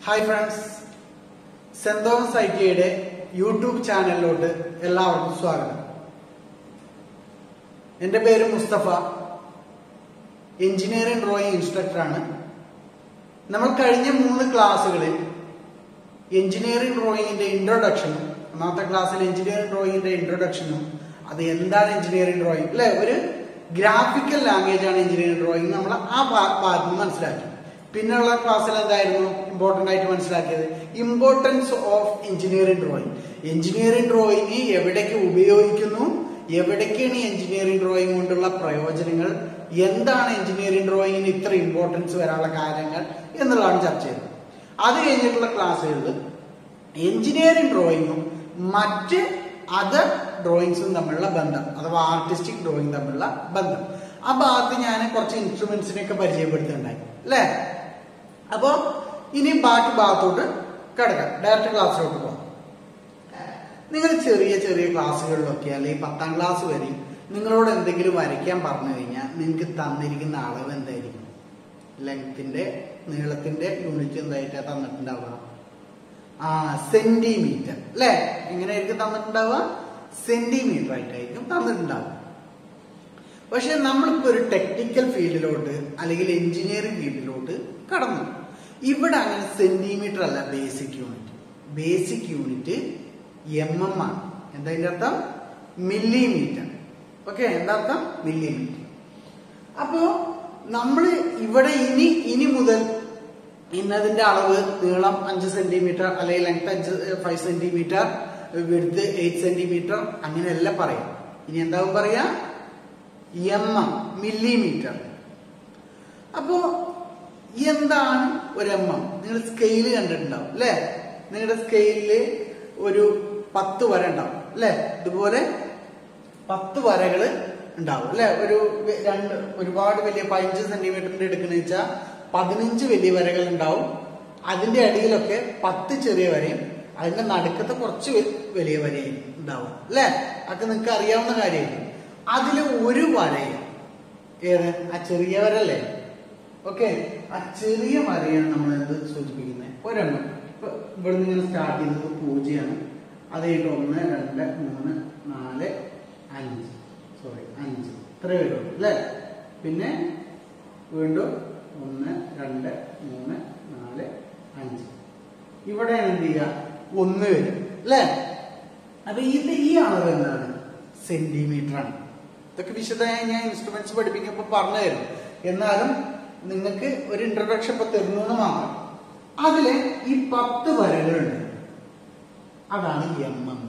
Hi friends Saint Thomas I ടിയുടെ YouTube ചാനലിലോട്ട് എല്ലാവർക്കും സ്വാഗതം എൻ്റെ പേര് മുസ്തഫ എഞ്ചിനീയറിംഗ് ഡ്രോയിങ് ഇൻസ്ട്രക്ടറാണ് നമ്മൾ കഴിഞ്ഞ മൂന്ന് ക്ലാസ്സുകളിൽ എഞ്ചിനീയറിംഗ് ഡ്രോയിങ്ങിന്റെ ഇൻട്രൊഡക്ഷനും ഒന്നാമത്തെ ക്ലാസ്സിൽ എഞ്ചിനീയറിംഗ് ഡ്രോയിങ്ങിന്റെ ഇൻട്രൊഡക്ഷനും അത് എന്താണ് എഞ്ചിനീയറിംഗ് ഡ്രോയിങ് അല്ലെ ഒരു ഗ്രാഫിക്കൽ ലാംഗ്വേജ് ആണ് എഞ്ചിനീയറിംഗ് ഡ്രോയിങ് നമ്മൾ ആ ഭാ- ഭാഗത്ത് നിന്ന് മനസ്സിലാക്കി പിന്നെയുള്ള ക്ലാസ്സിൽ എന്തായിരുന്നു ഇമ്പോർട്ടന്റ് ആയിട്ട് മനസ്സിലാക്കിയത് importance of engineering drawing engineering drawing എവിടേക്ക് ഉപയോഗിക്കുന്നു എവിടേക്കാണ് എഞ്ചിനീയറിംഗ് ഡ്രോയിങ് കൊണ്ടുള്ള പ്രയോജനങ്ങൾ എന്താണ് എഞ്ചിനീയറിംഗ് ഡ്രോയിങ്ങിന് ഇത്ര ഇമ്പോർട്ടൻസ് വരാനുള്ള കാര്യങ്ങൾ എന്നുള്ളതാണ് ചർച്ച ചെയ്തത് അത് കഴിഞ്ഞിട്ടുള്ള ക്ലാസ്സുകളിൽ എഞ്ചിനീയറിംഗ് ഡ്രോയിങ്ങും മറ്റ് അതർ ഡ്രോയിങ്സും തമ്മിലുള്ള ബന്ധം അഥവാ ആർട്ടിസ്റ്റിക് ഡ്രോയിങ് തമ്മിലുള്ള ബന്ധം ആ ഭാഗത്ത് ഞാൻ കുറച്ച് ഇൻസ്ട്രുമെന്റ്സിനെയൊക്കെ പരിചയപ്പെടുത്തുന്നുണ്ടായി അല്ലേ അപ്പോ ഇനി ബാക്കി ഭാഗത്തോട്ട് കിടക്കാം ഡയറക്റ്റ് ക്ലാസ്സിലോട്ട് പോകാം നിങ്ങൾ ചെറിയ ചെറിയ ക്ലാസ്സുകളിലൊക്കെ അല്ലെങ്കിൽ പത്താം ക്ലാസ് വരെയും നിങ്ങളോട് എന്തെങ്കിലും വരയ്ക്കാൻ പറഞ്ഞു കഴിഞ്ഞാൽ നിങ്ങൾക്ക് തന്നിരിക്കുന്ന അളവ് എന്തായിരിക്കും ലെങ്ത്തിന്റെ നീളത്തിന്റെ യൂണിറ്റ് എന്തായിട്ടാ തന്നിട്ടുണ്ടാവുക ആ സെന്റിമീറ്റർ അല്ലെ എങ്ങനെയായിരിക്കും തന്നിട്ടുണ്ടാവുക സെന്റിമീറ്റർ ആയിട്ടായിരിക്കും തന്നിട്ടുണ്ടാവുക പക്ഷെ നമ്മളിപ്പോ ഒരു ടെക്നിക്കൽ ഫീൽഡിലോട്ട് അല്ലെങ്കിൽ എഞ്ചിനീയറിംഗ് ഫീൽഡിലോട്ട് കടന്നു ഇവിടെ അങ്ങനെ സെന്റിമീറ്റർ അല്ല basic unit basic unit M M ആണ് എന്താ അതിന്റെ അർത്ഥം മില്ലിമീറ്റർ ഓക്കെ എന്താ അർത്ഥം മില്ലിമീറ്റർ അപ്പോ നമ്മൾ ഇവിടെ ഇനി ഇനി മുതൽ ഇന്നതിന്റെ അളവ് നീളം അഞ്ച് സെന്റിമീറ്റർ അല്ലെങ്കിൽ ലെങ്ത് അഞ്ച് ഫൈവ് സെന്റിമീറ്റർ വിടുത്ത് എയ്റ്റ് സെന്റിമീറ്റർ അങ്ങനെയല്ല പറയാം ഇനി എന്താവും പറയാ എം എം മില്ലിമീറ്റർ അപ്പോ എന്താണ് ഒരു എം എം നിങ്ങൾ സ്കെയില് കണ്ടിട്ടുണ്ടാവും അല്ലെ നിങ്ങളുടെ സ്കെയിലില് ഒരു പത്ത് വര ഉണ്ടാവും അല്ലെ ഇതുപോലെ പത്ത് വരകള് ഉണ്ടാവും അല്ലെ ഒരു വെ- രണ്ട് ഒരുപാട് വലിയ പതിനഞ്ച് സെന്റിമീറ്ററിന്റെ എടുക്കുന്ന വെച്ചാൽ പതിനഞ്ച് വലിയ വരകൾ ഉണ്ടാവും അതിന്റെ അടിയിലൊക്കെ പത്ത് ചെറിയ വരയും അതിന്റെ നടുക്കത്തെ കുറച്ച് വെ- വലിയ വരയും ഉണ്ടാവും അല്ലെ അതൊക്കെ നിങ്ങൾക്ക് അറിയാവുന്ന കാര്യമായിരിക്കും അതിൽ ഒരു വരയും ഏത് ആ ചെറിയ വരല്ലേ ഓക്കെ ആ ചെറിയ വരയാണ് നമ്മൾ എന്ത് സൂചിപ്പിക്കുന്നത് ഒരെണ്ണം ഇപ്പൊ ഇവിടുന്ന് ഇങ്ങനെ സ്റ്റാർട്ട് ചെയ്യുന്നത് പൂജ്യമാണ് അത് കഴിഞ്ഞിട്ട് ഒന്ന് രണ്ട് മൂന്ന് നാല് അഞ്ച് സോറി അഞ്ച് ഇത്രേ വരുള്ളൂ അല്ലേ പിന്നെ വീണ്ടും ഒന്ന് രണ്ട് മൂന്ന് നാല് അഞ്ച് ഇവിടെ എന്ത് ചെയ്യുക ഒന്ന് വരും അല്ലേ അപ്പൊ ഇത് ഈ അളവ് എന്താണ് സെന്റിമീറ്റർ ആണ് ഇതൊക്കെ വിശദമായി ഞാൻ ഇൻസ്ട്രുമെന്റ്സ് പഠിപ്പിക്കുമ്പോൾ പറഞ്ഞു തരും എന്നാലും നിങ്ങൾക്ക് ഒരു ഇൻട്രൊഡക്ഷൻ ഇപ്പൊ തരുന്നു എന്ന് മാത്രം അതില് ഈ പത്ത് വരകളുണ്ട് അതാണ് എം എം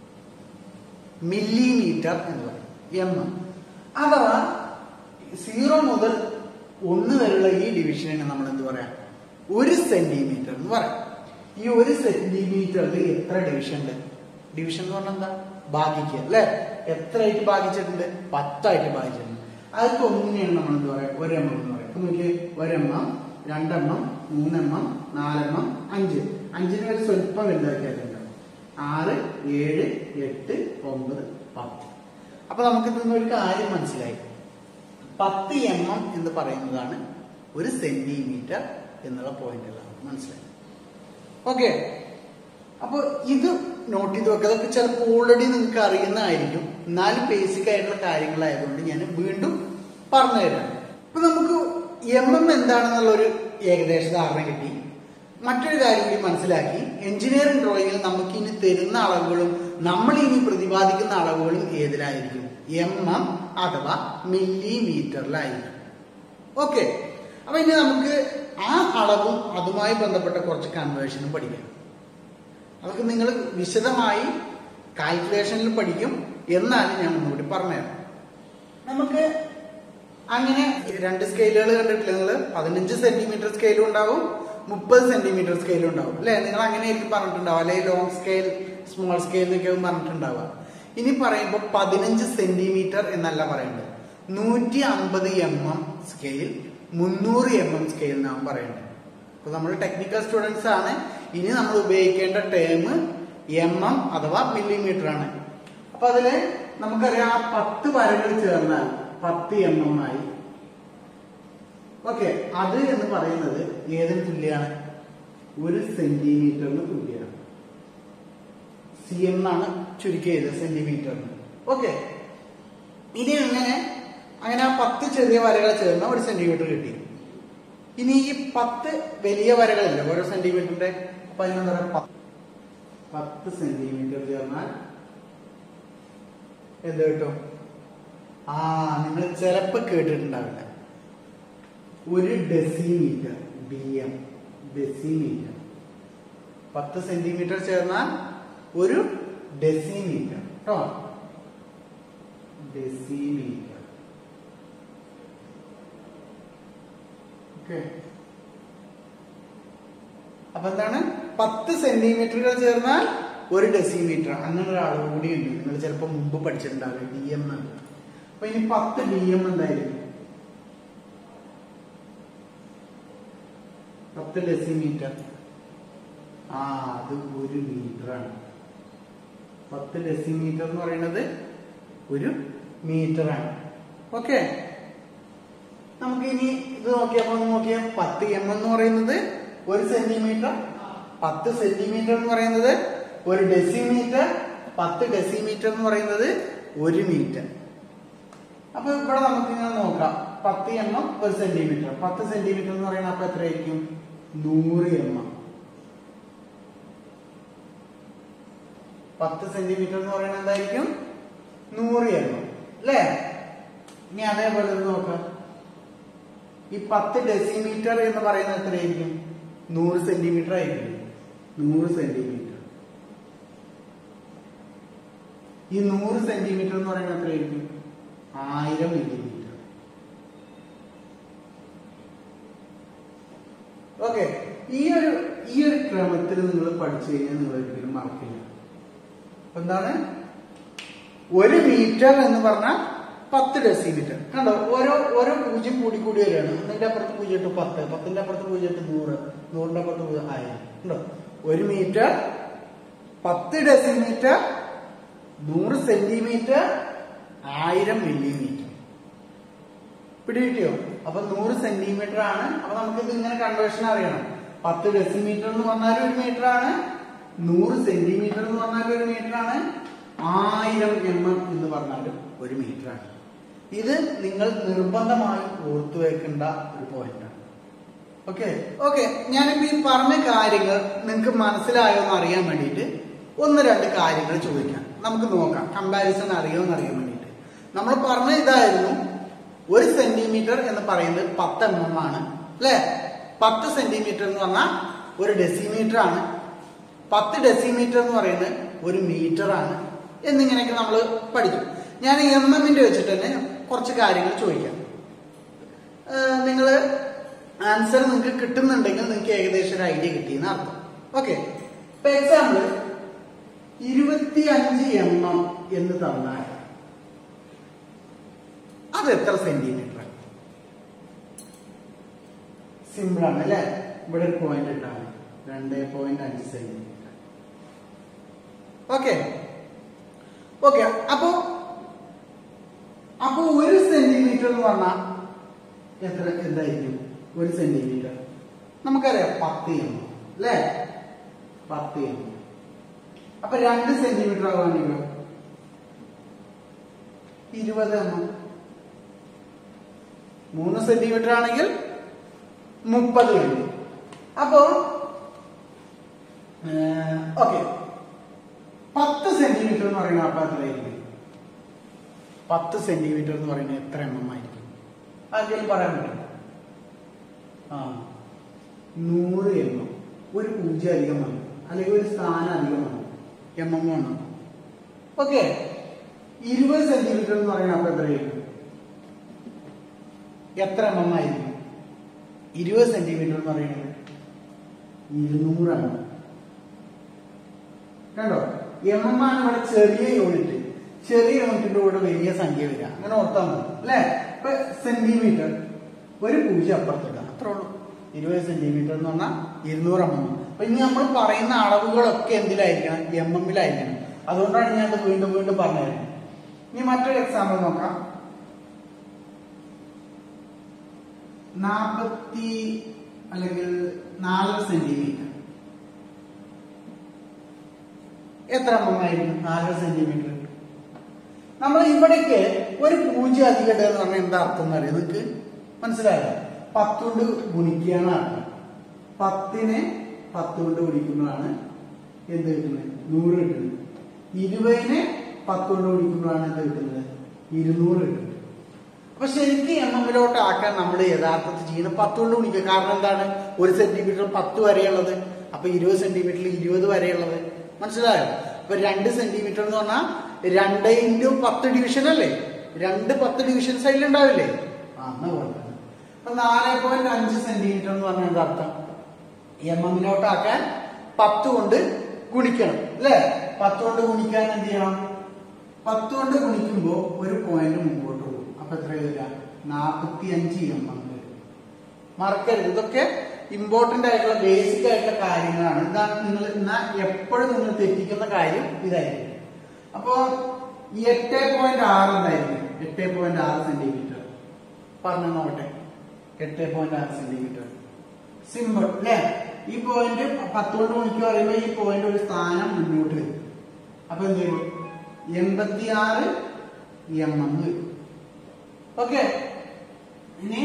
മില്ലിമീറ്റർ എന്ന് പറയും എം എം അഥവാ സീറോ മുതൽ ഒന്ന് വരെയുള്ള ഈ ഡിവിഷനാണ് നമ്മൾ എന്ത് പറയാം ഒരു സെന്റിമീറ്റർ എന്ന് പറയാം ഈ ഒരു സെന്റിമീറ്ററിൽ എത്ര ഡിവിഷൻ ഉണ്ട് ഡിവിഷൻ എന്ന് പറഞ്ഞാൽ എന്താ ഭാഗിക്കുക അല്ലെ എത്രയായിട്ട് ഭാഗിച്ചിട്ടുണ്ട് പത്തായിട്ട് ഭാഗിച്ചിട്ടുണ്ട് അതൊക്കെ ഒന്നിനെയാണ് നമ്മൾ എന്ത് പറയാം ഒരെണ്ണം എന്ന് പറയാം അപ്പൊ നോക്കിയേ ഒരെണ്ണം രണ്ടെണ്ണം മൂന്നെണ്ണം നാലെണ്ണം അഞ്ച് അഞ്ചിന് ഒരു സ്വല്പം വലുതാക്കിയാലുണ്ട് ആറ് ഏഴ് എട്ട് ഒമ്പത് പത്ത് അപ്പൊ നമുക്ക് ഇതിന്ന് ഒരു കാര്യം മനസ്സിലായി പത്ത് എം എം എന്ന് പറയുന്നതാണ് ഒരു സെന്റിമീറ്റർ എന്നുള്ള പോയിന്റുകളാണ് മനസ്സിലായി ഓക്കെ അപ്പൊ ഇത് നോട്ട് ചെയ്ത് വെക്കുക അതൊക്കെ ചിലപ്പോൾ ഓൾറെഡി നിങ്ങൾക്ക് അറിയുന്നതായിരിക്കും എന്നാലും ബേസിക് ആയിട്ടുള്ള കാര്യങ്ങളായതുകൊണ്ട് ഞാൻ വീണ്ടും പറഞ്ഞു തരാം അപ്പൊ നമുക്ക് എം എം എന്താണെന്നുള്ള ഒരു ഏകദേശ ധാരണ കിട്ടി മറ്റൊരു കാര്യം കൂടി മനസ്സിലാക്കി എഞ്ചിനീയറിംഗ് ഡ്രോയിങ്ങിൽ നമുക്ക് ഇനി തരുന്ന അളവുകളും നമ്മൾ ഇനി പ്രതിപാദിക്കുന്ന അളവുകളും ഏതിലായിരിക്കും എം എം അഥവാ മില്ലിമീറ്ററിലായിരിക്കും ഓക്കെ അപ്പൊ ഇനി നമുക്ക് ആ അളവും അതുമായി ബന്ധപ്പെട്ട കുറച്ച് കൺവേർഷനും പഠിക്കാം അതൊക്കെ നിങ്ങൾ വിശദമായി കാൽക്കുലേഷനിൽ പഠിക്കും എന്നാലും ഞാൻ ഒന്നുകൂടി പറഞ്ഞുതരാം നമുക്ക് അങ്ങനെ രണ്ട് സ്കെയിലുകൾ കണ്ടിട്ടില്ല നിങ്ങൾ പതിനഞ്ച് സെന്റിമീറ്റർ സ്കെയിലും ഉണ്ടാവും മുപ്പത് സെന്റിമീറ്റർ സ്കെയിലും ഉണ്ടാവും അല്ലെ നിങ്ങൾ അങ്ങനെ ആയിരിക്കും പറഞ്ഞിട്ടുണ്ടാവും അല്ലെങ്കിൽ ലോങ് സ്കെയിൽ സ്മോൾ സ്കെയിൽ എന്നൊക്കെ പറഞ്ഞിട്ടുണ്ടാവുക ഇനി പറയുമ്പോൾ പതിനഞ്ച് സെന്റിമീറ്റർ എന്നല്ല പറയേണ്ടത് നൂറ്റി അമ്പത് എം എം സ്കെയിൽ മുന്നൂറ് എം എം സ്കെയിൽ എന്നാണ് പറയേണ്ടത് അപ്പൊ നമ്മൾ ടെക്നിക്കൽ സ്റ്റുഡൻസ് ആണ് ഇനി നമ്മൾ ഉപയോഗിക്കേണ്ട ടേം എം എം അഥവാ മില്ലിമീറ്റർ ആണ് അപ്പൊ അതില് നമുക്കറിയാം ആ പത്ത് വരകൾ ചേർന്നാൽ പത്ത് എം എം ആയി ഓക്കെ അത് എന്ന് പറയുന്നത് ഏതിന് തുല്യമാണ് ഒരു സെന്റിമീറ്ററിന് തുല്യമാണ് സി എം എന്നാണ് ചുരുക്കി ചെയ്തത് സെന്റിമീറ്ററിന് ഓക്കെ ഇനി അങ്ങനെ അങ്ങനെ ആ പത്ത് ചെറിയ വരകൾ ചേർന്ന ഒരു സെന്റിമീറ്റർ കിട്ടി ഇനി ഈ പത്ത് വലിയ വരകളില്ല ഓരോ സെന്റിമീറ്ററിന്റെ അപ്പൊ അതിനെന്താ പറയാ പ- പത്ത് സെന്റിമീറ്റർ ചേർന്നാൽ എന്ത് കിട്ടും ആ നിങ്ങൾ ചിലപ്പോ കേട്ടിട്ടുണ്ടാവില്ല ഒരു ഡെസിമീറ്റർ ഡി എം ഡെസിമീറ്റർ പത്ത് സെന്റിമീറ്റർ ചേർന്നാൽ ഒരു ഡെസിമീറ്റർ കേട്ടോ ഡെസിമീറ്റർ ഓക്കെ അപ്പൊ എന്താണ് പത്ത് സെന്റിമീറ്ററുകൾ ചേർന്നാൽ ഒരു ഡെസിമീറ്റർ അങ്ങനെ ഒരു അളവ് കൂടി ഉണ്ട് നിങ്ങൾ ചിലപ്പോൾ മുമ്പ് പഠിച്ചിട്ടുണ്ടാവില്ല ഡി എം എന്ന് അപ്പൊ ഇനി പത്ത് ഡി എം എന്തായിരിക്കും പത്ത് ഡെസിമീറ്റർ ആ അത് ഒരു മീറ്ററാണ് പത്ത് ഡെസിമീറ്റർ എന്ന് പറയുന്നത് ഒരു മീറ്ററാണ് ഓക്കെ നമുക്ക് ഇനി ഇത് നോക്കിയപ്പോ ഒന്ന് നോക്കിയാൽ പത്ത് എം എന്ന് പറയുന്നത് ഒരു സെന്റിമീറ്റർ പത്ത് സെന്റിമീറ്റർ എന്ന് പറയുന്നത് ഒരു ഡെസിമീറ്റർ പത്ത് ഡെസിമീറ്റർ എന്ന് പറയുന്നത് ഒരു മീറ്റർ അപ്പൊ ഇവിടെ നമുക്ക് ഇങ്ങനെ നോക്കാം പത്ത് എം എം ഒരു സെന്റിമീറ്റർ പത്ത് സെന്റിമീറ്റർ എന്ന് പറയുന്നത് അപ്പൊ എത്രയായിരിക്കും നൂറ് എം എം പത്ത് സെന്റിമീറ്റർ എന്ന് പറയുന്നത് എന്തായിരിക്കും നൂറ് എം എം അല്ലേ ഇനി അതേപോലെ ഇത് നോക്കാം ഈ പത്ത് ഡെസിമീറ്റർ എന്ന് പറയുന്നത് എത്രയായിരിക്കും നൂറ് സെന്റിമീറ്റർ ആയിരിക്കും നൂറ് സെന്റിമീറ്റർ ഈ നൂറ് സെന്റിമീറ്റർ എന്ന് പറയുന്നത് എത്രയായിരിക്കും ആയിരം മില്ലിമീറ്റർ ഓക്കെ ഈ ഒരു ഈ ഒരു ക്രമത്തിൽ നിങ്ങൾ പഠിച്ചു കഴിഞ്ഞാൽ നിങ്ങൾ ഒരിക്കലും മറക്കില്ല അപ്പൊ എന്താണ് ഒരു മീറ്റർ എന്ന് പറഞ്ഞാൽ പത്ത് ഡെസിമീറ്റർ കണ്ടോ ഓരോ ഓരോ പൂജ്യം കൂടി കൂടി വരികയാണ് ഒന്നിന്റെ അപ്പുറത്ത് പൂജ്യം ഇട്ട് പത്ത് പത്തിന്റെ അപ്പുറത്ത് പൂജ്യം ഇട്ട് നൂറ് നൂറിന്റെ അപ്പുറത്ത് പൂജ്യം ആയിരം കണ്ടോ ഒരു മീറ്റർ പത്ത് ഡെസിമീറ്റർ നൂറ് സെന്റിമീറ്റർ ആയിരം മില്ലിമീറ്റർ പിടികിട്ടിയോ അപ്പൊ നൂറ് സെന്റിമീറ്റർ ആണ് അപ്പൊ നമുക്ക് ഇത് ഇങ്ങനെ കൺവേർഷൻ അറിയണം പത്ത് ഡെസിമീറ്റർ എന്ന് പറഞ്ഞാൽ ഒരു മീറ്റർ ആണ് നൂറ് സെന്റിമീറ്റർ എന്ന് പറഞ്ഞാൽ ഒരു മീറ്റർ ആണ് ആയിരം എം എം എന്ന് പറഞ്ഞാലും ഒരു മീറ്റർ ആണ് ഇത് നിങ്ങൾ നിർബന്ധമായും ഓർത്തു വെക്കേണ്ട ഒരു പോയിന്റ് ആണ് ഓക്കെ ഓക്കെ ഞാനിപ്പോ ഈ പറഞ്ഞ കാര്യങ്ങൾ നിങ്ങൾക്ക് മനസ്സിലായോ എന്ന് അറിയാൻ വേണ്ടിയിട്ട് ഒന്ന് രണ്ട് കാര്യങ്ങൾ ചോദിക്കാം നമുക്ക് നോക്കാം കമ്പാരിസൺ അറിയോ എന്ന് അറിയാൻ വേണ്ടിയിട്ട് നമ്മൾ പറഞ്ഞ ഇതായിരുന്നു ഒരു സെന്റിമീറ്റർ എന്ന് പറയുന്നത് പത്ത് എം എം ആണ് അല്ലെ പത്ത് സെന്റിമീറ്റർ എന്ന് പറഞ്ഞാൽ ഒരു ഡെസിമീറ്റർ ആണ് പത്ത് ഡെസിമീറ്റർ എന്ന് പറയുന്നത് ഒരു മീറ്റർ ആണ് എന്നിങ്ങനെയൊക്കെ നമ്മൾ പഠിക്കും ഞാൻ എം എമ്മിന്റെ വെച്ചിട്ട് തന്നെ കുറച്ച് കാര്യങ്ങൾ ചോദിക്കാം നിങ്ങൾ ആൻസർ നിങ്ങൾക്ക് കിട്ടുന്നുണ്ടെങ്കിൽ നിങ്ങൾക്ക് ഏകദേശം ഒരു ഐഡിയ കിട്ടിയെന്ന് അർത്ഥം ഓക്കെ ഇപ്പൊ എക്സാമ്പിൾ ഇരുപത്തി അഞ്ച് എം എം എന്ന് തന്നാൽ അത് എത്ര സെന്റിമീറ്റർ സിമ്പിൾ ആണ് അല്ലെ ഇവിടെ ഒരു പോയിന്റ് ഇട്ടാണ് രണ്ട് പോയിന്റ് അഞ്ച് സെന്റിമീറ്റർ ഓക്കെ ഓക്കെ അപ്പോ അപ്പൊ ഒരു സെന്റിമീറ്റർ എന്ന് പറഞ്ഞാൽ എത്ര എന്തായിരിക്കും ഒരു സെന്റിമീറ്റർ നമുക്കറിയാം പത്ത് എം അല്ലേ പത്ത് എം അപ്പൊ രണ്ട് സെന്റിമീറ്റർ ആവുകയാണെങ്കിലോ ഇരുപത് എം മൂന്ന് സെന്റിമീറ്റർ ആണെങ്കിൽ മുപ്പത് മില്ലി അപ്പോ ഓക്കെ പത്ത് സെന്റിമീറ്റർ എന്ന് പറയുന്നത് അപ്പൊ എത്രയായിരിക്കും പത്ത് സെന്റിമീറ്റർ എന്ന് പറയുന്നത് എത്ര എം എം ആയിരിക്കും ആർക്കെങ്കിലും പറയാൻ പറ്റും ആ നൂറ് എം എം ഒരു പൂജ്യം അധികമാണ് അല്ലെങ്കിൽ ഒരു സ്ഥാനം അധികമാണ് എം എം ആണ് ഓക്കെ ഇരുപത് സെന്റിമീറ്റർ എന്ന് പറയുന്നത് അപ്പൊ എത്രയായിരിക്കും എത്ര എം എം ആയിരിക്കും ഇരുപത് സെന്റിമീറ്റർ എന്ന് പറയുന്നത് ഇരുന്നൂറാണ് കണ്ടോ എം എം ആണ് ഇവിടെ ചെറിയ യൂണിറ്റ് ചെറിയ യൂണിറ്റിന്റെ കൂടെ വലിയ സംഖ്യ വരിക അങ്ങനെ ഓർത്താൽ മതി അല്ലെ ഇപ്പൊ സെന്റിമീറ്റർ ഒരു പൂജ്യം അപ്പുറത്തിടുക അത്രേ ഉള്ളൂ ഇരുപത് സെന്റിമീറ്റർ എന്ന് പറഞ്ഞാൽ ഇരുന്നൂറ് എം എം അപ്പൊ ഇനി നമ്മൾ പറയുന്ന അളവുകളൊക്കെ എന്തിലായിരിക്കണം എം എമ്മിലായിരിക്കണം അതുകൊണ്ടാണ് ഞാൻ ഇത് വീണ്ടും വീണ്ടും പറഞ്ഞു തരുന്നത് ഇനി മറ്റൊരു എക്സാമ്പിൾ നോക്കാം നാൽപ്പത്തി അല്ലെങ്കിൽ നാലര സെന്റിമീറ്റർ എത്ര എം എം ആയിരിക്കും നാലര സെന്റിമീറ്റർ നമ്മൾ ഇവിടേക്ക് ഒരു പൂജ്യം അധികം ഇടുക എന്ന് പറഞ്ഞാൽ എന്താ അർത്ഥം എന്ന് അറിയാം നിങ്ങൾക്ക് മനസ്സിലായോ പത്ത് കൊണ്ട് ഗുണിക്കുകയാണ് അർത്ഥം പത്തിനെ പത്ത് കൊണ്ട് ഗുണിക്കുമ്പോഴാണ് എന്ത് കിട്ടുന്നത് നൂറ് കിട്ടുന്നത് ഇരുപതിനെ പത്ത് കൊണ്ട് ഗുണിക്കുമ്പോഴാണ് എന്ത് കിട്ടുന്നത് ഇരുന്നൂറ് കിട്ടുന്നത് അപ്പൊ ശരിക്കും എം എമ്മിലോട്ട് ആക്കാൻ നമ്മൾ യഥാർത്ഥത്തിൽ ചെയ്യുന്നത് പത്ത് കൊണ്ട് ഗുണിക്കുക കാരണം എന്താണ് ഒരു സെന്റിമീറ്റർ പത്ത് വരെയുള്ളത് അപ്പൊ ഇരുപത് സെന്റിമീറ്ററിൽ ഇരുപത് വരെയുള്ളത് മനസ്സിലായോ അപ്പൊ രണ്ട് സെന്റിമീറ്റർ എന്ന് പറഞ്ഞാൽ രണ്ട് ഇൻറ്റു പത്ത് ഡിവിഷൻ അല്ലേ രണ്ട് പത്ത് ഡിവിഷൻസ് അതിലുണ്ടാവില്ലേ ആ എന്നാ പോലെ തന്നെ. അപ്പൊ നാല് പോയിന്റ് അഞ്ച് സെന്റിമീറ്റർ എന്ന് പറഞ്ഞാൽ എന്താ അർത്ഥം എം എമ്മിലോട്ടാക്കാൻ പത്ത് കൊണ്ട് ഗുണിക്കണം അല്ലേ പത്ത് കൊണ്ട് ഗുണിക്കാൻ എന്ത് ചെയ്യണം പത്ത് കൊണ്ട് ഗുണിക്കുമ്പോ ഒരു പോയിന്റ് മുമ്പോട്ട് പോകും അപ്പൊ എത്ര വരിക നാൽപ്പത്തി അഞ്ച് എം എം വരും മറക്കരുത് ഇതൊക്കെ ഇമ്പോർട്ടന്റ് ആയിട്ടുള്ള ബേസിക് ആയിട്ടുള്ള കാര്യങ്ങളാണ് ഇതാണ് നിങ്ങൾ എന്നാ എപ്പോഴും നിങ്ങൾ തെറ്റിക്കുന്ന കാര്യം ഇതായിരിക്കും അപ്പോ ഈ എട്ട് പോയിന്റ് ആറ് എന്തായിരിക്കും എട്ട് പോയിന്റ് ആറ് സെന്റിമീറ്റർ പറഞ്ഞു നോക്കട്ടെ എട്ട് പോയിന്റ് ആറ് സെന്റിമീറ്റർ സിമ്പിൾ അല്ലേ ഈ പോയിന്റ് പത്ത് കൊണ്ട് മണിക്ക് പറയുമ്പോൾ ഈ പോയിന്റ് ഒരു സ്ഥാനം മുന്നോട്ട് വരും അപ്പൊ എന്ത് വരും എൺപത്തി ആറ് എം എം വരും ഓക്കെ ഇനി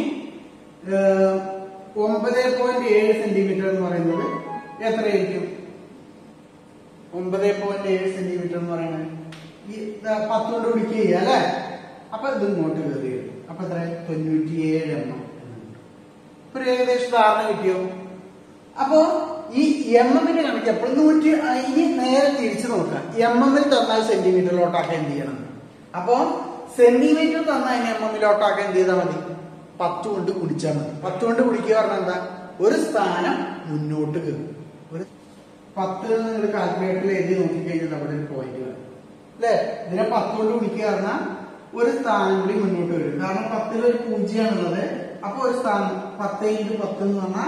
ഒമ്പത് പോയിന്റ് ഏഴ് സെന്റിമീറ്റർ എന്ന് പറയുന്നത് എത്രയായിരിക്കും ഒമ്പത് പോയിന്റ് ഏഴ് സെന്റിമീറ്റർ എന്ന് പറയുന്നത് ഈ ദാ പത്ത് കൊണ്ട് പിടിക്കുക ചെയ്യുക അല്ലേ അപ്പൊ ഇത് ഇങ്ങോട്ട് കയറി വരും അപ്പൊ എത്ര തൊണ്ണൂറ്റി ഏഴ് എം എം ഇപ്പൊ ഒരു ഏകദേശം ധാരണ കിട്ടിയോ അപ്പോ ഈ എം എമ്മിന്റെ കണക്ക് എപ്പോഴും നൂറ്റി ആ, ഇനി നേരെ തിരിച്ചു നോക്കാം എം എമ്മിൽ തന്നാൽ സെന്റിമീറ്ററിലോട്ടാക്കാൻ എന്ത് ചെയ്യണം അപ്പോ സെന്റിമീറ്റർ തന്നാൽ എം എമ്മിലോട്ടാക്കാൻ എന്ത് ചെയ്താൽ മതി പത്ത് കൊണ്ട് കുടിച്ചാൽ മതി പത്ത് കൊണ്ട് കുടിക്കുക പറഞ്ഞാൽ എന്താ ഒരു സ്ഥാനം മുന്നോട്ട് കയറും ഒരു പത്ത് നിങ്ങൾ കാൽക്കുലേറ്ററിൽ എഴുതി നോക്കിക്കഴിഞ്ഞാൽ അവിടെ ഒരു പോയിന്റ് വരും അല്ലേ ഇതിനെ പത്ത് കൊണ്ട് കുടിക്കുക പറഞ്ഞാൽ ഒരു സ്ഥാനം കൂടി മുന്നോട്ട് വരും കാരണം പത്തിൽ ഒരു പൂജ്യമാണുള്ളത് അപ്പൊ ഒരു സ്ഥാനം പത്ത് ഇൻറ്റു പത്ത് എന്ന് പറഞ്ഞാൽ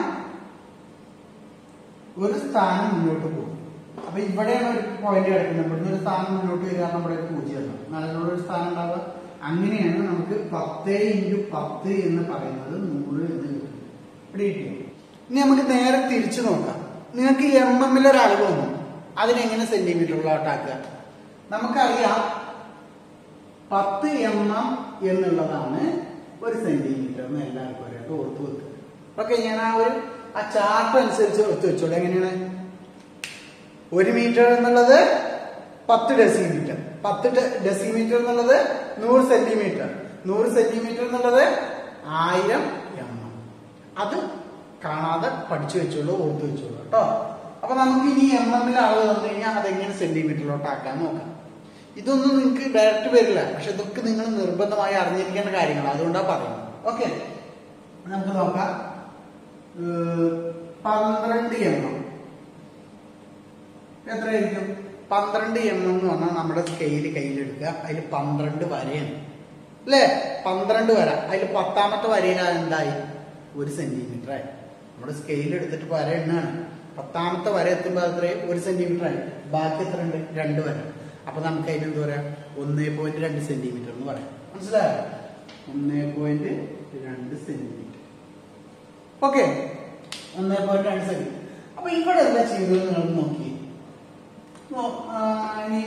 ഒരു സ്ഥാനം മുന്നോട്ട് പോകും അപ്പൊ ഇവിടെയാണ് ഒരു പോയിന്റ് കിടക്കുന്നത് ഇവിടുന്ന് ഒരു സ്ഥാനം മുന്നോട്ട് വരിക നമ്മുടെ ഒരു പൂജ്യം നല്ലൊരു ഒരു സ്ഥാനം ഉണ്ടാവുക അങ്ങനെയാണ് നമുക്ക് പത്ത് ഇൻറ്റു പത്ത് എന്ന് പറയുന്നത് നൂറ് എന്ന് കിട്ടുന്നത് ഇവിടെ കിട്ടിയോ ഇനി നമുക്ക് നേരെ തിരിച്ചു നോക്കാം നിങ്ങൾക്ക് എം എമ്മിൽ ഒരു അളവ് വന്നു അതിനെങ്ങനെ സെന്റിമീറ്ററിലോട്ടാക്കുക നമുക്കറിയാം പത്ത് എം എം എന്നുള്ളതാണ് ഒരു സെന്റിമീറ്റർ എന്ന് എല്ലാവർക്കും അറിയാം ഓർത്ത് വെക്കുക ഓക്കെ ഞാൻ ആ ഒരു ആ ചാർട്ട് അനുസരിച്ച് ഓർത്ത് വെച്ചോളൂ എങ്ങനെയാണ് ഒരു മീറ്റർ എന്നുള്ളത് പത്ത് ഡെസിമീറ്റർ പത്ത് ഡെസിമീറ്റർ എന്നുള്ളത് നൂറ് സെന്റിമീറ്റർ നൂറ് സെന്റിമീറ്റർ എന്നുള്ളത് ആയിരം എം എം അത് കാണാതെ പഠിച്ചു വെച്ചോളൂ ഓർത്ത് വെച്ചോളൂ കേട്ടോ അപ്പൊ നമുക്ക് ഇനി എം എമ്മിൽ അളവ് തന്നു കഴിഞ്ഞാൽ അതെങ്ങനെ സെന്റിമീറ്ററിലോട്ട് ആക്കാൻ നോക്കാം ഇതൊന്നും നിങ്ങൾക്ക് ഡയറക്റ്റ് വരില്ല പക്ഷെ ഇതൊക്കെ നിങ്ങൾ നിർബന്ധമായി അറിഞ്ഞിരിക്കേണ്ട കാര്യങ്ങളാണ് അതുകൊണ്ടാണ് പറയുന്നത് ഓക്കെ നമുക്ക് നോക്കാം ഏഹ് പന്ത്രണ്ട് എം എം എത്രയായിരിക്കും പന്ത്രണ്ട് എം എം എന്ന് പറഞ്ഞാൽ നമ്മുടെ സ്കെയിൽ കയ്യിലെടുക്കുക അതിൽ പന്ത്രണ്ട് വരയാണ് അല്ലേ പന്ത്രണ്ട് വര അതിൽ പത്താമത്തെ വരയിലാണ് എന്തായി ഒരു സെന്റിമീറ്റർ ആയി നമ്മുടെ സ്കെയിൽ എടുത്തിട്ട് വര എണ്ണാണ് പത്താമത്തെ വര എത്തുമ്പോൾ അത്രയും ഒരു സെന്റിമീറ്റർ ആയി ബാക്കി എത്ര ഉണ്ട് രണ്ട് വര അപ്പൊ നമുക്ക് അതിന് എന്താ പറയാ ഒന്നേ പോയിന്റ് രണ്ട് സെന്റിമീറ്റർ എന്ന് പറയാം മനസ്സിലായോ ഒന്നേ പോയിന്റ് രണ്ട് സെന്റിമീറ്റർ ഓക്കെ ഒന്നേ പോയിന്റ് രണ്ട് സെന്റിമീറ്റർ അപ്പൊ ഇവിടെ എന്താ ചെയ്തത് നിങ്ങൾ നോക്കി നോ- ആ, ഇനി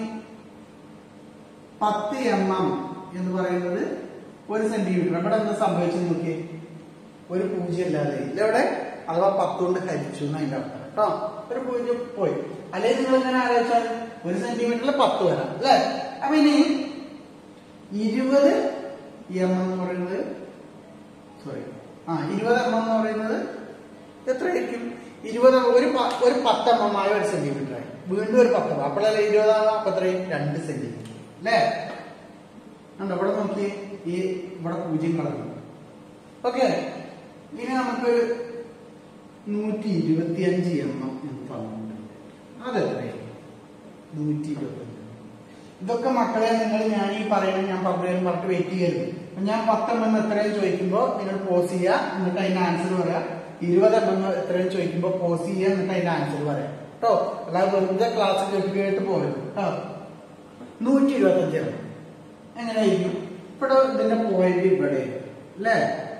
പത്ത് എം എം എന്ന് പറയുന്നത് ഒരു സെന്റിമീറ്റർ ഇവിടെ എന്താ സംഭവിച്ചത് നോക്കിയേ ഒരു പൂജ്യം ഇല്ലാതെ ഇതെവിടെ അഥവാ പത്ത് കൊണ്ട് ഹരിച്ചു എന്ന് അതിന്റെ അർത്ഥം കേട്ടോ ഒരു പൂജ്യം പോയി അല്ലെങ്കിൽ നിങ്ങൾ ഇങ്ങനെ ആലോചിച്ചാൽ ഒരു സെന്റിമീറ്ററിൽ പത്ത് വരാം അല്ലേ അപ്പൊ ഇനി ഇരുപത് എം എന്ന് പറയുന്നത് സോറി ആ ഇരുപത് എം എന്ന് പറയുന്നത് എത്രയായിരിക്കും ഇരുപത് ഒരു പ- ഒരു പത്ത് എം എം ആയ ഒരു സെന്റിമീറ്റർ ആയി വീണ്ടും ഒരു പത്ത് എം അപ്പോഴല്ലേ ഇരുപതാകും അപ്പൊ എത്രയും രണ്ട് സെന്റിമീറ്റർ അല്ലേ കണ്ടോ ഇവിടെ നോക്കി ഈ ഇവിടെ പൂജ്യം കളഞ്ഞു ഓക്കെ ഇനി നമുക്ക് നൂറ്റി ഇരുപത്തി അഞ്ച് എം എം എന്ന് പറഞ്ഞിട്ടുണ്ട് അതെത്രയായിരിക്കും നൂറ്റി ഇരുപത്തി അഞ്ച് ഇതൊക്കെ മക്കളെ നിങ്ങൾ ഞാൻ ഈ പറയുന്നത് ഞാൻ പറഞ്ഞു പറഞ്ഞിട്ട് വെയിറ്റ് ചെയ്യരുത് അപ്പൊ ഞാൻ പത്ത് എം എം എത്രയും ചോദിക്കുമ്പോൾ നിങ്ങൾ പോസ് ചെയ്യുക എന്നിട്ട് അതിന്റെ ആൻസർ പറയാം ഇരുപത് എം എം എത്രയും ചോദിക്കുമ്പോൾ പോസ് ചെയ്യുക എന്നിട്ട് അതിന്റെ ആൻസർ പറയാം കേട്ടോ അല്ലാതെ വെറുതെ ക്ലാസ് കേട്ട് കേട്ട് പോകരുത് കേട്ടോ നൂറ്റി ഇരുപത്തി അഞ്ച് എം എങ്ങനെയായിരിക്കും ഇവിടെ ഇതിന്റെ പോയിന്റ് ഇവിടെ അല്ലേ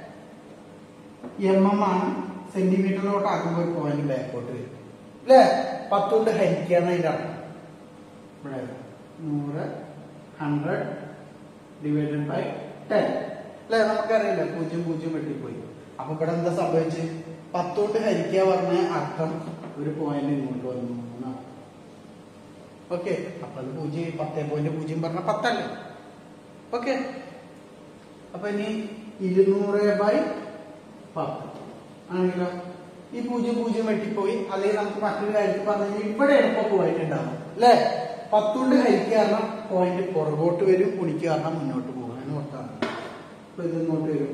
എം എം ആണ് സെന്റിമീറ്ററിലോട്ട് ആക്കുമ്പോൾ ഒരു പോയിന്റ് ബാക്കോട്ട് വരും അല്ലേ പത്തുകൊണ്ട് ഹരിക്കുക എന്നതിന്റെ അർത്ഥം ഇവിടെ നൂറ് ഹൺഡ്രഡ് ഡിവൈഡഡ് ബൈ ടെൻ അല്ലെ നമുക്കറിയില്ല പൂജ്യം പൂജ്യം വെട്ടിപ്പോയി അപ്പൊ ഇവിടെ എന്താ സംഭവിച്ച് പത്തോട്ട് ഹരിക്കുക പറഞ്ഞ അർത്ഥം ഒരു പോയിന്റ് ഇങ്ങോട്ട് വന്നു എന്നാണ് ഓക്കെ അപ്പൊ അത് പൂജ്യം പത്തേ പോയിന്റ് പൂജ്യം പറഞ്ഞ പത്തല്ലേ ഓക്കെ അപ്പൊ ഇനി ഇരുന്നൂറ് ബൈ പത്ത് ആണെങ്കിലോ ഈ പൂജ്യം പൂജ്യം വെട്ടിപ്പോയി അല്ലെങ്കിൽ നമുക്ക് മറ്റൊരു കാര്യത്തിൽ പറഞ്ഞു കഴിഞ്ഞാൽ ഇവിടെ എളുപ്പം പോയിന്റ് ഉണ്ടാവും അല്ലേ പത്തുകൊണ്ട് ഹരിക്കുക കാരണം പോയിന്റ് പുറകോട്ട് വരും കുണിക്കുക കാരണം മുന്നോട്ട് പോകും അങ്ങനെ ഓർത്താണ് അപ്പൊ ഇത് ഇങ്ങോട്ട് വരും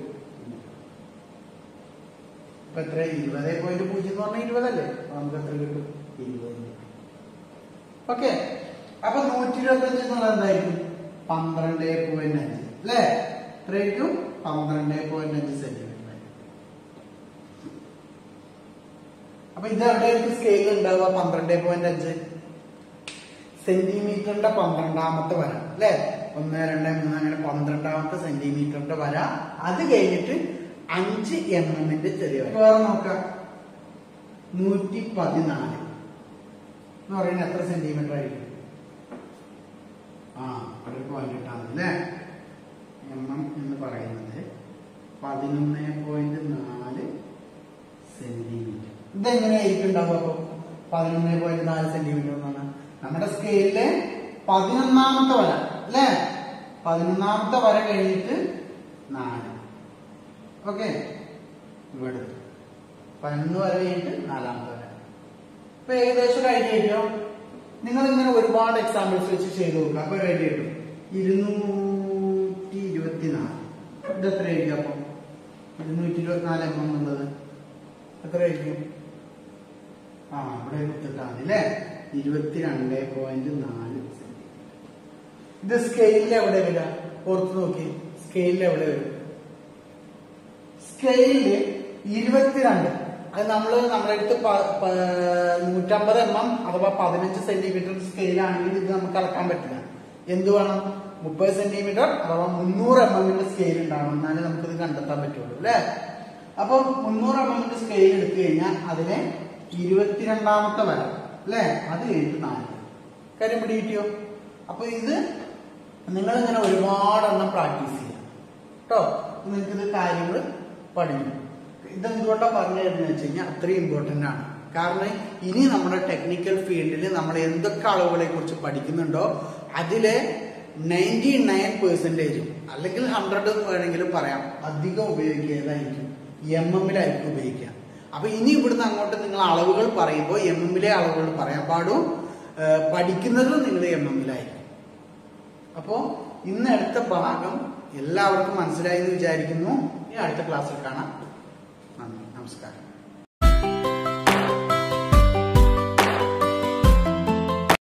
ഇപ്പൊ എത്ര ഇരുപത് പോയിന്റ് പൂജ്യം എന്ന് പറഞ്ഞാൽ ഇരുപതല്ലേ അപ്പൊ നമുക്ക് എത്ര കിട്ടും ഇരുപത് ഓക്കെ അപ്പൊ നൂറ്റി ഇരുപത്തി അഞ്ച് എന്നുള്ളത് എന്തായിരിക്കും പന്ത്രണ്ട് പോയിന്റ് അഞ്ച് അല്ലേ എത്രയായിരിക്കും പന്ത്രണ്ട് പോയിന്റ് അഞ്ച് സെന്റിമീറ്റർ അപ്പൊ ഇത് എവിടെയായിരിക്കും സ്കെയിൽ ഉണ്ടാവുക പന്ത്രണ്ട് പോയിന്റ് അഞ്ച് സെന്റിമീറ്ററിന്റെ പന്ത്രണ്ടാമത്തെ വര അല്ലെ ഒന്ന് രണ്ട് മൂന്ന് അങ്ങനെ പന്ത്രണ്ടാമത്തെ സെന്റിമീറ്ററിന്റെ വര അത് കഴിഞ്ഞിട്ട് അഞ്ച് എം എമ്മിന്റെ ചെറിയ വര വേറെ നോക്കാം നൂറ്റി പതിനാല് എന്ന് പറയുന്നത് എത്ര സെന്റിമീറ്റർ ആയിരിക്കും ആ ഒരു പോയിന്റ് ഇട്ടാൽ മതി അല്ലേ എം എം എന്ന് പറയുന്നത് പതിനൊന്ന് പോയിന്റ് നാല് സെന്റിമീറ്റർ ഇതെങ്ങനെയായിരിക്കും ഉണ്ടാവുക അപ്പൊ പതിനൊന്ന് പോയിന്റ് നാല് സെന്റിമീറ്റർ എന്നാണ് നമ്മുടെ സ്കെയിലിലെ പതിനൊന്നാമത്തെ വര അല്ലേ പതിനൊന്നാമത്തെ വര കഴിഞ്ഞിട്ട് നാല് ഓക്കെ ഇവിടെ പതിനൊന്ന് വര കഴിഞ്ഞിട്ട് നാലാമത്തെ വര ഇപ്പൊ ഏകദേശം ഒരു ഐഡിയ കിട്ടിയോ നിങ്ങൾ ഇങ്ങനെ ഒരുപാട് എക്സാമ്പിൾസ് വെച്ച് ചെയ്ത് നോക്കുക അപ്പൊ ഒരു ഐഡിയ കിട്ടും ഇരുന്നൂറ്റി ഇരുപത്തിനാല് ഇത് എത്ര ആയിരിക്കും അപ്പൊ ഇരുന്നൂറ്റി ഇരുപത്തിനാല് എം എം എന്നുള്ളത് എത്ര ആയിരിക്കും ആ ഇവിടെ കുത്തിട്ടാൽ മതി അല്ലേ ഇരുപത്തിരണ്ട് പോയിന്റ് നാല് ഇത് സ്കെയിലിൽ എവിടെ വരിക ഓർത്ത് നോക്കി സ്കെയിലിൽ എവിടെ വരും സ്കെയിലില് ഇരുപത്തിരണ്ട് അത് നമ്മൾ നമ്മുടെ അടുത്ത് പ- പ- നൂറ്റമ്പത് എം എം അഥവാ പതിനഞ്ച് സെന്റിമീറ്റർ സ്കെയിലാണെങ്കിൽ ഇത് നമുക്ക് അളക്കാൻ പറ്റില്ല എന്ത് വേണം മുപ്പത് സെന്റിമീറ്റർ അഥവാ മുന്നൂറ് എം എമ്മിന്റെ സ്കെയിൽ ഉണ്ടാവണം എന്നാലേ നമുക്കിത് കണ്ടെത്താൻ പറ്റുള്ളൂ അല്ലേ അപ്പൊ മുന്നൂറ് എം എമ്മിന്റെ സ്കെയിൽ എടുത്തു കഴിഞ്ഞാൽ അതിനെ ഇരുപത്തിരണ്ടാമത്തെ വര അല്ലേ അത് കഴിഞ്ഞിട്ട് നാല് കാര്യം പിടി കിട്ടിയോ അപ്പൊ ഇത് നിങ്ങൾ ഇങ്ങനെ ഒരുപാട് എണ്ണം പ്രാക്ടീസ് ചെയ്യാം കേട്ടോ നിങ്ങൾക്ക് ഇത് കാര്യങ്ങൾ പഠിക്കും ഇതെന്തുകൊണ്ടാണ് പറഞ്ഞു തരുന്നത് വെച്ച് കഴിഞ്ഞാൽ അത്രയും ഇമ്പോർട്ടന്റ് ആണ് കാരണം ഇനി നമ്മുടെ ടെക്നിക്കൽ ഫീൽഡിൽ നമ്മൾ എന്തൊക്കെ അളവുകളെ കുറിച്ച് പഠിക്കുന്നുണ്ടോ അതിലെ നയൻറ്റി നയൻ പെർസെൻറ്റേജും അല്ലെങ്കിൽ ഹൺഡ്രഡ് എന്ന് വേണമെങ്കിലും പറയാം അധികം ഉപയോഗിക്കുക ഏതായിരിക്കും എം എമ്മിലായിരിക്കും ഉപയോഗിക്കുക അപ്പൊ ഇനി ഇവിടുന്ന് അങ്ങോട്ട് നിങ്ങൾ അളവുകൾ പറയുമ്പോൾ എം എമ്മിലെ അളവുകൾ പറയാൻ പാടും ഏഹ് പഠിക്കുന്നതും നിങ്ങൾ എം എമ്മിലായിരിക്കും അപ്പോ ഇന്ന് അടുത്ത ഭാഗം എല്ലാവർക്കും മനസ്സിലായി എന്ന് വിചാരിക്കുന്നു ഇനി അടുത്ത ക്ലാസ്സിൽ കാണാം നന്ദി നമസ്കാരം